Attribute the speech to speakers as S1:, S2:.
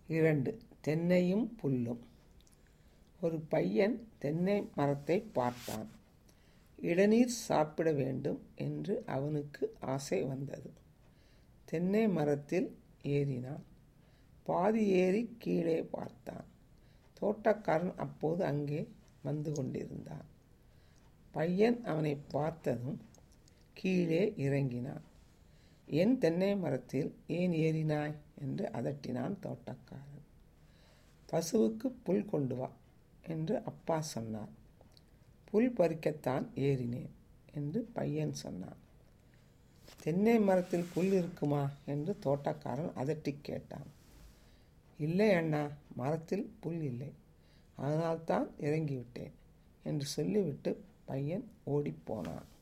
S1: இரண்டு தென்னையும் புல்லும் ஒரு பையன் தென்னை மரத்தை பார்த்தான் இளநீர் சாப்பிட வேண்டும் என்று அவனுக்கு ஆசை வந்தது தென்னை மரத்தில் ஏறினான் பாதி ஏறி கீழே பார்த்தான் தோட்டக்காரன் அப்போது அங்கே வந்து கொண்டிருந்தான் பையன் அவனை பார்த்ததும் கீழே இறங்கினான் என் தென்னை மரத்தில் ஏன் ஏறினாய் என்று அதட்டினான் தோட்டக்காரன் பசுவுக்கு புல் கொண்டு வா என்று அப்பா சொன்னார் புல் பறிக்கத்தான் ஏறினேன் என்று பையன் சொன்னான் தென்னை மரத்தில் புல் இருக்குமா என்று தோட்டக்காரன் அதட்டி கேட்டான் இல்லை அண்ணா மரத்தில் புல் இல்லை அதனால்தான் இறங்கிவிட்டேன் என்று சொல்லிவிட்டு பையன் ஓடிப்போனான்